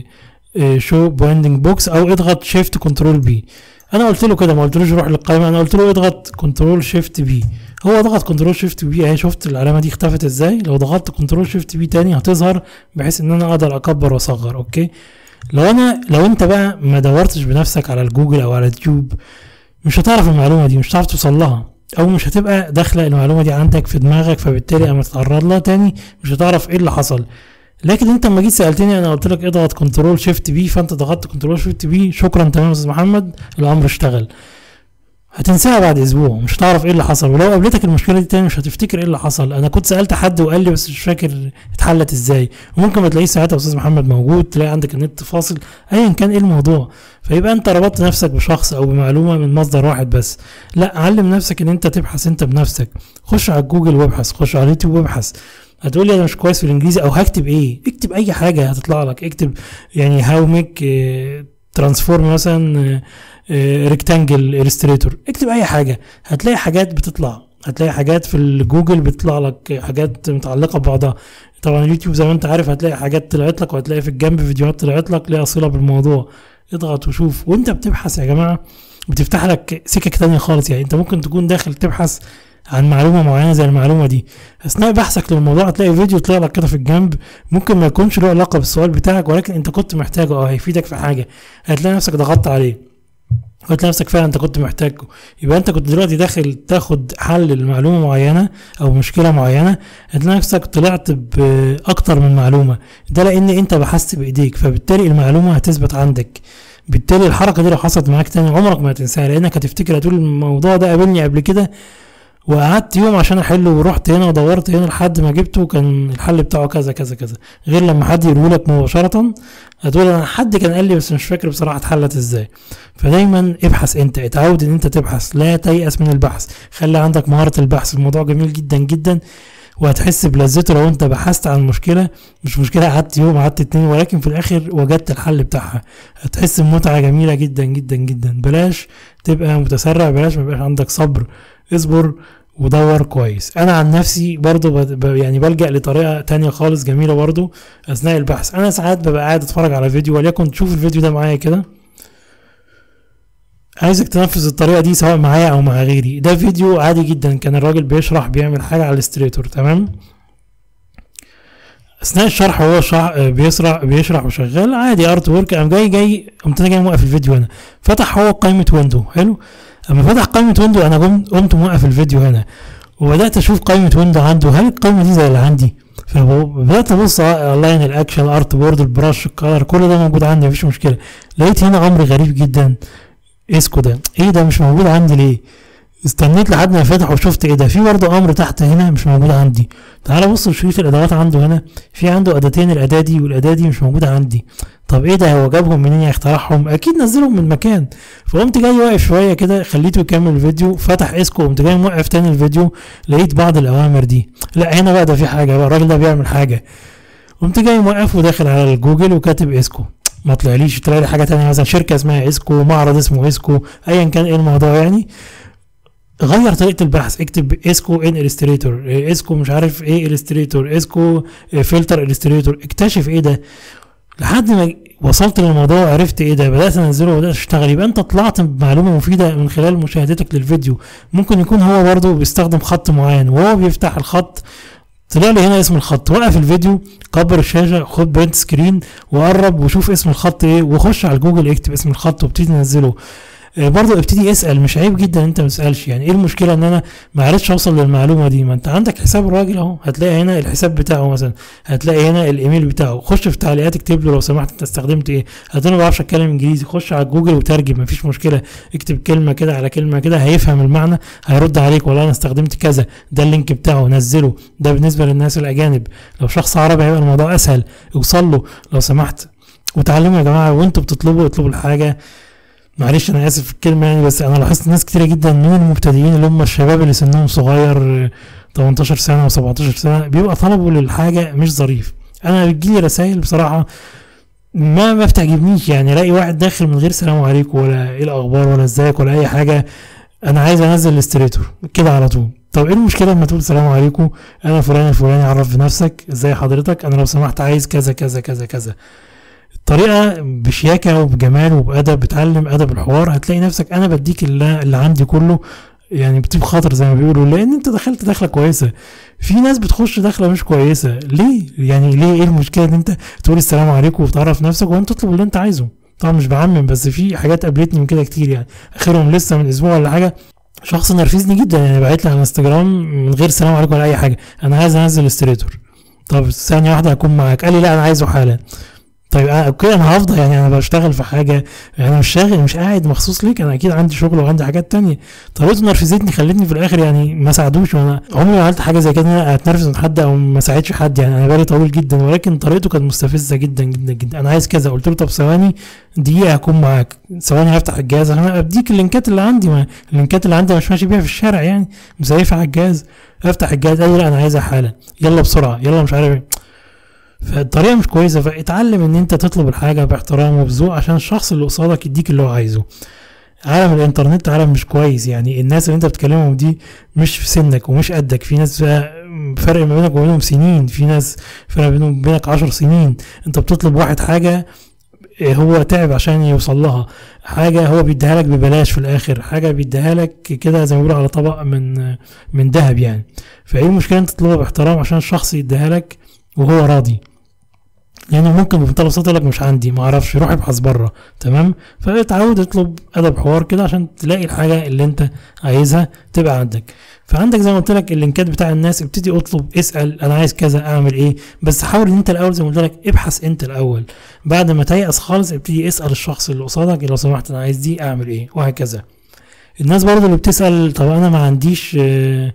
شو بويندنج بوكس او اضغط شيفت كنترول بي انا قلت له كده ما قلتلوش روح للقائمة انا قلت له اضغط كنترول شيفت بي هو ضغط كنترول شيفت بي اهي شفت العلامه دي اختفت ازاي لو ضغطت كنترول شيفت بي تاني هتظهر بحيث ان انا اقدر اكبر واصغر اوكي لو انا لو انت بقى ما دورتش بنفسك على الجوجل او على اليوتيوب مش هتعرف المعلومه دي مش هتعرف توصل لها او مش هتبقى داخله المعلومه دي عندك في دماغك فبالتالي اما تتعرض لها تاني مش هتعرف ايه اللي حصل لكن انت لما جيت سالتني انا قلت لك اضغط كنترول شيفت بي فانت ضغطت كنترول شيفت بي شكرا تمام يا استاذ محمد الامر اشتغل هتنساها بعد اسبوع مش هتعرف ايه اللي حصل ولو قابلتك المشكله دي تاني مش هتفتكر ايه اللي حصل انا كنت سالت حد وقال لي بس مش فاكر اتحلت ازاي وممكن ما تلاقيش ساعتها استاذ محمد موجود تلاقي عندك النت فاصل ايا كان ايه الموضوع فيبقى انت ربطت نفسك بشخص او بمعلومه من مصدر واحد بس لا علم نفسك ان انت تبحث انت بنفسك خش على جوجل وابحث خش على اليوتيوب وابحث هتقول لي انا مش كويس في الانجليزي او هكتب ايه اكتب اي حاجه هتطلع لك اكتب يعني هاو ميك ترانسفورم مثلا ريكتانجل الستريتور اكتب اي حاجه هتلاقي حاجات بتطلع هتلاقي حاجات في الجوجل بتطلع لك حاجات متعلقه ببعضها طبعا اليوتيوب زي ما انت عارف هتلاقي حاجات طلعت لك وهتلاقي في الجنب فيديوهات طلعت لك ليها صله بالموضوع اضغط وشوف وانت بتبحث يا جماعه بتفتح لك سكك تانية خالص يعني انت ممكن تكون داخل تبحث عن معلومه معينه زي المعلومه دي اثناء بحثك للموضوع هتلاقي فيديو طلع لك كده في الجنب ممكن ما يكونش له علاقه بالسؤال بتاعك ولكن انت كنت محتاجه اه هيفيدك في حاجه هتلاقي نفسك ضغطت عليه وتلاقي نفسك فعلا انت كنت محتاجه يبقى انت كنت دلوقتي داخل تاخد حل لمعلومه معينه او مشكله معينه هتلاقي نفسك طلعت باكتر من معلومه ده لان انت بحثت بايديك فبالتالي المعلومه هتثبت عندك بالتالي الحركه دي لو حصلت معاك تاني عمرك ما هتنساها لانك هتفتكر هتقول الموضوع ده قابلني قبل كده وقعدت يوم عشان احله ورحت هنا ودورت هنا لحد ما جبته كان الحل بتاعه كذا كذا كذا غير لما حد يقوله لك مباشره هتقول انا حد كان قال لي بس مش فاكر بصراحه اتحلت ازاي فدايما ابحث انت اتعود ان انت تبحث لا تيأس من البحث خلي عندك مهاره البحث الموضوع جميل جدا جدا وهتحس بلذته لو انت بحثت عن مشكله مش مشكله قعدت يوم قعدت اتنين ولكن في الاخر وجدت الحل بتاعها هتحس بمتعه جميله جدا جدا جدا بلاش تبقى متسرع بلاش ما يبقاش عندك صبر اصبر ودور كويس انا عن نفسي برضو ب... يعني بلجأ لطريقة تانية خالص جميلة برضو اثناء البحث انا ساعات ببقى قاعد اتفرج على فيديو وليكن تشوف الفيديو ده معايا كده عايزك تنفذ الطريقة دي سواء معايا او مع غيري ده فيديو عادي جدا كان الراجل بيشرح بيعمل حاجة على الاستريتور تمام اثناء الشرح وهو شرح بيشرح بيشرح وشغال عادي ارت ورك قام جاي جاي قمت انا جاي موقف الفيديو هنا فتح هو قائمة ويندو حلو اما فتح قائمة ويندو انا قمت قمت موقف الفيديو هنا وبدات اشوف قائمه ويندو عنده هل القائمه دي زي اللي عندي فبدات ابص لاين الاكشن الارت بورد البراش الكلر كل ده موجود عندي مفيش مشكله لقيت هنا امر غريب جدا اسكو ده ايه ده مش موجود عندي ليه استنيت لحد ما فتح وشفت ايه ده في برضه امر تحت هنا مش موجود عندي تعال بص شريط الادوات عنده هنا في عنده اداتين الاداه دي والاداه دي مش موجوده عندي طب ايه ده هو جابهم منين يخترعهم اكيد نزلهم من مكان فقمت جاي واقف شويه كده خليته يكمل الفيديو فتح اسكو قمت جاي موقف تاني الفيديو لقيت بعض الاوامر دي لا هنا بقى ده في حاجه بقى الراجل ده بيعمل حاجه قمت جاي موقف وداخل على الجوجل وكاتب اسكو ما طلعليش طلع لي حاجه تانية مثلا شركه اسمها اسكو معرض اسمه اسكو ايا كان ايه الموضوع يعني غير طريقه البحث اكتب اسكو ان الستريتور اسكو مش عارف ايه الستريتور اسكو فلتر الستريتور اكتشف ايه ده لحد ما وصلت للموضوع وعرفت ايه ده بدات انزله وبدات اشتغل يبقى انت طلعت بمعلومه مفيده من خلال مشاهدتك للفيديو ممكن يكون هو برضه بيستخدم خط معين وهو بيفتح الخط طلع لي هنا اسم الخط وقف الفيديو كبر الشاشه خد برنت سكرين وقرب وشوف اسم الخط ايه وخش على جوجل اكتب اسم الخط وابتدي تنزله آه، برضه ابتدي اسال مش عيب جدا ان انت ما تسالش يعني ايه المشكله ان انا ما عرفتش اوصل للمعلومه دي ما انت عندك حساب الراجل اهو هتلاقي هنا الحساب بتاعه مثلا هتلاقي هنا الايميل بتاعه خش في تعليقات اكتب له لو سمحت انت استخدمت ايه هتقول ما بعرفش اتكلم انجليزي خش على جوجل وترجم مفيش مشكله اكتب كلمه كده على كلمه كده هيفهم المعنى هيرد عليك والله انا استخدمت كذا ده اللينك بتاعه نزله ده بالنسبه للناس الاجانب لو شخص عربي هيبقى الموضوع اسهل يوصل له لو سمحت وتعلموا يا جماعه وانتوا بتطلبوا اطلبوا الحاجه معلش انا اسف في الكلمه يعني بس انا لاحظت ناس كتيره جدا من المبتدئين اللي هم الشباب اللي سنهم صغير 18 سنه و17 سنه بيبقى طلبه للحاجه مش ظريف انا بتجيلي رسائل بصراحه ما ما بتعجبنيش يعني الاقي واحد داخل من غير سلام عليكم ولا ايه الاخبار ولا ازيك ولا اي حاجه انا عايز انزل الاستريتور كده على طول طب ايه المشكله لما تقول سلام عليكم انا فلان الفلاني عرف بنفسك ازاي حضرتك انا لو سمحت عايز كذا كذا كذا كذا طريقه بشياكه وبجمال وبادب بتعلم ادب الحوار هتلاقي نفسك انا بديك اللي, اللي عندي كله يعني بتجيب خاطر زي ما بيقولوا لان انت دخلت دخله كويسه في ناس بتخش دخله مش كويسه ليه يعني ليه ايه المشكله ان انت تقول السلام عليكم وتعرف نفسك وانت تطلب اللي انت عايزه طبعا مش بعمم بس في حاجات قابلتني من كده كتير يعني اخرهم لسه من اسبوع ولا حاجه شخص نرفزني جدا يعني بعت لي على انستجرام من غير سلام عليكم ولا اي حاجه انا عايز انزل استريتور طب ثانيه واحده هكون معاك قال لي لا انا عايزه حالا طيب أنا اوكي انا هفضل يعني انا بشتغل في حاجه يعني انا مش شاغل مش قاعد مخصوص ليك انا اكيد عندي شغل وعندي حاجات تانية طريقته نرفزتني خلتني في الاخر يعني ما ساعدوش وانا عمري ما عملت حاجه زي كده انا اتنرفز من حد او ما ساعدش حد يعني انا بالي طويل جدا ولكن طريقته كانت مستفزه جدا جدا جدا انا عايز كذا قلت له طب ثواني دقيقه هكون معاك ثواني هفتح الجهاز انا اديك اللينكات اللي عندي ما اللينكات اللي عندي مش ماشي بيها في الشارع يعني مزيفها على الجهاز افتح الجهاز قال لي لا انا عايزها حالا يلا بسرعه يلا مش عارف ايه فالطريقه مش كويسه فاتعلم ان انت تطلب الحاجه باحترام وبذوق عشان الشخص اللي قصادك يديك اللي هو عايزه عالم الانترنت عالم مش كويس يعني الناس اللي انت بتكلمهم دي مش في سنك ومش قدك في ناس فرق ما بينك وبينهم سنين في ناس فرق بينهم بينك عشر سنين انت بتطلب واحد حاجه هو تعب عشان يوصل لها حاجه هو بيديها لك ببلاش في الاخر حاجه بيديها لك كده زي ما بيقولوا على طبق من من ذهب يعني فايه المشكله انت تطلبها باحترام عشان الشخص يديها لك وهو راضي لان لانه ممكن بمنتهى البساطه يقول لك مش عندي ما اعرفش روح ابحث بره تمام فتعود اطلب ادب حوار كده عشان تلاقي الحاجه اللي انت عايزها تبقى عندك فعندك زي ما قلت لك اللينكات بتاع الناس ابتدي اطلب اسال انا عايز كذا اعمل ايه بس حاول ان انت الاول زي ما قلت لك ابحث انت الاول بعد ما تيأس خالص ابتدي اسال الشخص اللي قصادك لو سمحت انا عايز دي اعمل ايه وهكذا الناس برضو اللي بتسال طب انا ما عنديش آه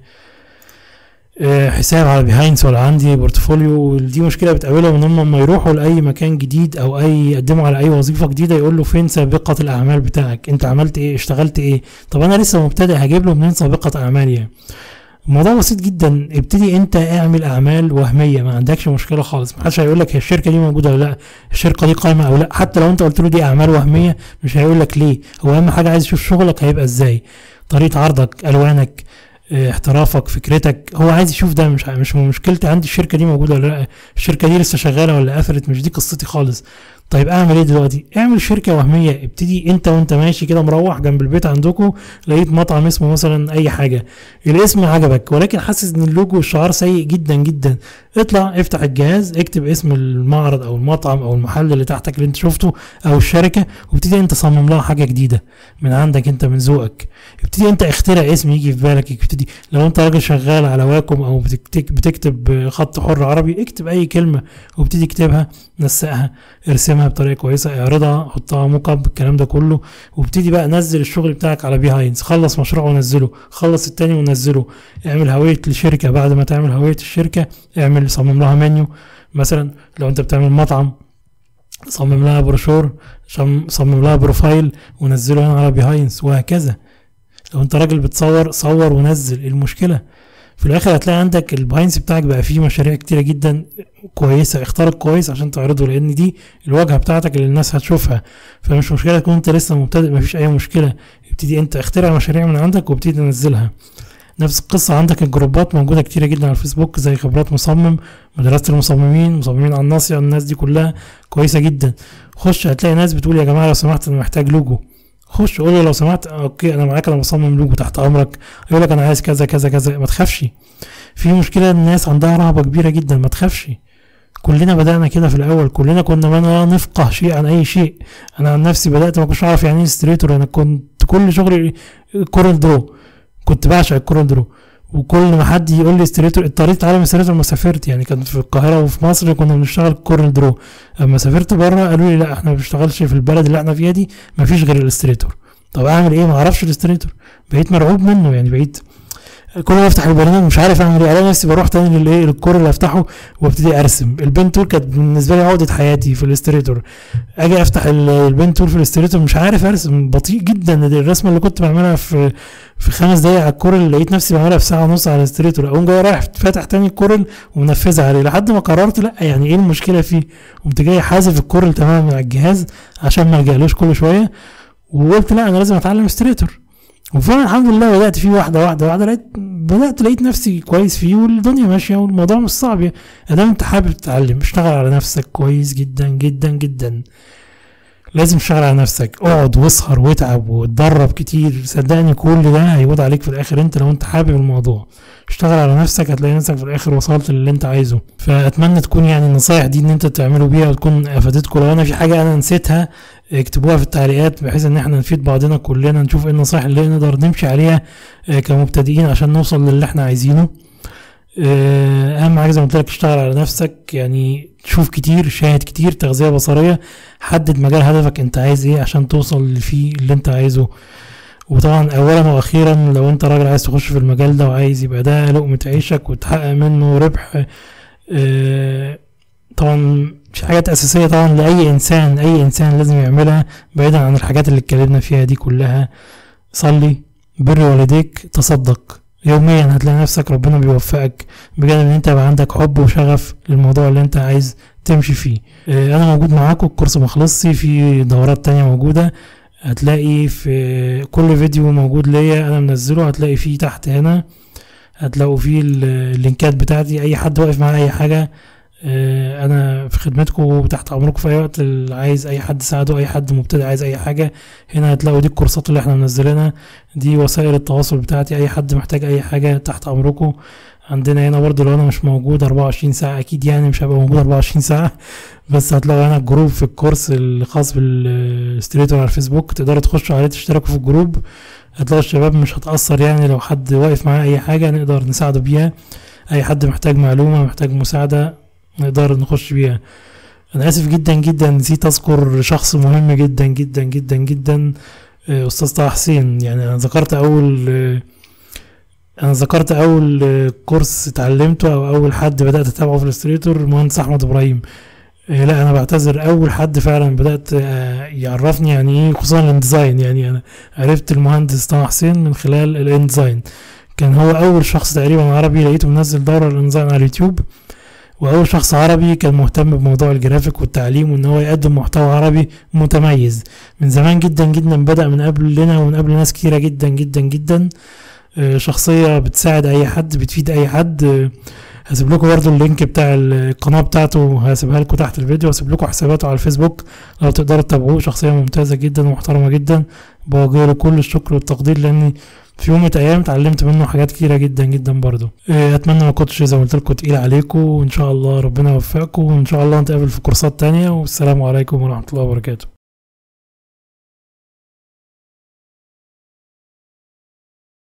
آه، حساب على بيهاينس ولا عندي بورتفوليو دي مشكله بتقابلهم ان هم لما يروحوا لاي مكان جديد او اي يقدموا على اي وظيفه جديده يقول له فين سابقه الاعمال بتاعك انت عملت ايه اشتغلت ايه طب انا لسه مبتدئ هجيب له منين سابقه اعمالي يعني الموضوع بسيط جدا ابتدي انت اعمل اعمال وهميه ما عندكش مشكله خالص ما حدش هيقول لك هي الشركه دي موجوده ولا لا الشركه دي قائمه او لا حتى لو انت قلت له دي اعمال وهميه مش هيقول لك ليه هو اهم حاجه عايز يشوف شغلك هيبقى ازاي طريقه عرضك الوانك اه، احترافك فكرتك هو عايز يشوف ده مش مش مشكلتي عندي الشركه دي موجوده ولا لا الشركه دي لسه شغاله ولا قفلت مش دي قصتي خالص طيب اعمل ايه دلوقتي اعمل شركه وهميه ابتدي انت وانت ماشي كده مروح جنب البيت عندكم لقيت مطعم اسمه مثلا اي حاجه الاسم عجبك ولكن حاسس ان اللوجو والشعار سيء جدا جدا اطلع افتح الجهاز اكتب اسم المعرض او المطعم او المحل اللي تحتك اللي انت شفته او الشركه وابتدي انت تصمم لها حاجه جديده من عندك انت من ذوقك ابتدي انت اخترع اسم يجي في بالك ابتدي لو انت راجل شغال على واكم او بتكتب, بتكتب خط حر عربي اكتب اي كلمه وابتدي اكتبها نسقها ارسمها بطريقه كويسه اعرضها حطها موك اب الكلام ده كله وابتدي بقى نزل الشغل بتاعك على بيهاينز خلص مشروع ونزله خلص التاني ونزله اعمل هويه لشركه بعد ما تعمل هويه الشركه اعمل صمم لها منيو مثلا لو انت بتعمل مطعم صمم لها بروشور شم- صمم لها بروفايل ونزله هنا على بيهاينز وهكذا لو انت راجل بتصور صور ونزل إيه المشكله في الاخر هتلاقي عندك الباينس بتاعك بقى فيه مشاريع كتيره جدا كويسه اختار الكويس عشان تعرضه لان دي الواجهه بتاعتك اللي الناس هتشوفها فمش مشكله تكون انت لسه مبتدئ مفيش اي مشكله ابتدي انت اخترع مشاريع من عندك وابتدي تنزلها نفس القصة عندك الجروبات موجودة كتيرة جدا على الفيسبوك زي خبرات مصمم مدرسة المصممين مصممين على الناصية الناس دي كلها كويسة جدا خش هتلاقي ناس بتقول يا جماعة لو سمحت أنا محتاج لوجو خش قول له لو سمحت اوكي انا معاك انا بصمم لوجو تحت امرك يقول لك انا عايز كذا كذا كذا ما تخافش في مشكله الناس عندها رهبه كبيره جدا ما تخافش كلنا بدأنا كده في الأول كلنا كنا ما لا نفقه شيء عن أي شيء أنا عن نفسي بدأت ما كنتش أعرف يعني إيه ستريتور أنا كنت كل شغلي كورل درو كنت بعشق الكورل درو وكل ما حد يقول لي ستريتور اضطريت اتعلم ستريتور لما سافرت يعني كنت في القاهره وفي مصر كنا بنشتغل كورل درو اما سافرت بره قالوا لي لا احنا ما بنشتغلش في البلد اللي احنا فيها دي ما فيش غير الاستريتور طب اعمل ايه ما اعرفش الاستريتور بقيت مرعوب منه يعني بقيت كل ما افتح البرنامج مش عارف اعمل ايه الاقي نفسي بروح تاني للايه للكور اللي افتحه وابتدي ارسم البين تول كانت بالنسبه لي عقده حياتي في الاستريتور اجي افتح ال- البين تول في الاستريتور مش عارف ارسم بطيء جدا الرسمه اللي كنت بعملها في في خمس دقايق على الكورل لقيت نفسي بعملها في ساعه ونص على الاستريتور اقوم جاي رايح فاتح تاني الكورل ومنفذها عليه لحد ما قررت لا يعني ايه المشكله فيه قمت جاي حازف الكورل تماما من على الجهاز عشان ما الجألوش كل شويه وقلت لا انا لازم اتعلم ستريتور وفعلا الحمد لله بدات فيه واحده واحده واحده لقيت بدات لقيت نفسي كويس فيه والدنيا ماشيه والموضوع مش صعب ادام انت حابب تتعلم اشتغل على نفسك كويس جدا جدا جدا لازم تشتغل على نفسك اقعد واسهر واتعب واتدرب كتير صدقني كل ده هيعود عليك في الاخر انت لو انت حابب الموضوع اشتغل على نفسك هتلاقي نفسك في الاخر وصلت للي انت عايزه فاتمنى تكون يعني النصايح دي ان انت تعملوا بيها وتكون افادتكم لو انا في حاجه انا نسيتها اكتبوها في التعليقات بحيث ان احنا نفيد بعضنا كلنا نشوف ايه النصايح اللي نقدر نمشي عليها آه، كمبتدئين عشان نوصل للي احنا عايزينه آه، اهم حاجه زي ما قلت لك اشتغل على نفسك يعني شوف كتير شاهد كتير تغذيه بصريه حدد مجال هدفك انت عايز ايه عشان توصل فيه اللي انت عايزه وطبعا اولا واخيرا لو انت راجل عايز تخش في المجال ده وعايز يبقى ده لقمه عيشك وتحقق منه ربح آه، طبعا في حاجات اساسيه طبعا لاي انسان اي انسان لازم يعملها بعيدا عن الحاجات اللي اتكلمنا فيها دي كلها صلي بر والديك تصدق يوميا هتلاقي نفسك ربنا بيوفقك بجانب ان انت يبقى عندك حب وشغف للموضوع اللي انت عايز تمشي فيه آه، انا موجود معاكم الكورس مخلصش في دورات تانية موجودة هتلاقي في كل فيديو موجود ليا انا منزله هتلاقي فيه تحت هنا هتلاقوا فيه ال- اللينكات بتاعتي اي حد واقف معاه اي حاجة آه، انا في خدمتكم وتحت امركم في اي وقت اللي عايز اي حد ساعده اي حد مبتدئ عايز اي حاجه هنا هتلاقوا دي الكورسات اللي احنا منزلينها دي وسائل التواصل بتاعتي اي حد محتاج اي حاجه تحت امركم عندنا هنا برضو لو انا مش موجود 24 ساعة اكيد يعني مش هبقى موجود 24 ساعة بس هتلاقوا هنا جروب في الكورس الخاص بالستريتور على الفيسبوك تقدروا تخشوا عليه تشتركوا في الجروب هتلاقوا الشباب مش هتأثر يعني لو حد واقف معاه اي حاجة نقدر نساعده بيها اي حد محتاج معلومة محتاج مساعدة نقدر نخش بيها انا اسف جدا جدا نسيت اذكر شخص مهم جدا جدا جدا جدا آه، استاذ طه حسين يعني انا ذكرت اول آه، انا ذكرت اول آه، كورس اتعلمته او اول حد بدات اتابعه في الاستريتور المهندس احمد ابراهيم آه، لا انا بعتذر اول حد فعلا بدات آه، يعرفني يعني ايه خصوصا الانديزاين يعني انا عرفت المهندس طه حسين من خلال الانديزاين كان هو اول شخص تقريبا عربي لقيته منزل دوره الانديزاين على اليوتيوب واول شخص عربي كان مهتم بموضوع الجرافيك والتعليم وان هو يقدم محتوى عربي متميز من زمان جدا جدا بدا من قبلنا ومن قبل ناس كتيره جدا جدا جدا آه، شخصيه بتساعد اي حد بتفيد اي حد آه، هسيب لكم برضو اللينك بتاع القناه بتاعته هسيبها لكم تحت الفيديو هسيب لكم حساباته على الفيسبوك لو تقدروا تتابعوه شخصيه ممتازه جدا ومحترمه جدا بوجه له كل الشكر والتقدير لاني في يوم من الايام اتعلمت منه حاجات كتيره جدا جدا برضو آه، اتمنى ما كنتش زي ما قلت لكم تقيل عليكم وان شاء الله ربنا يوفقكم وان شاء الله نتقابل في كورسات تانية والسلام عليكم ورحمه الله وبركاته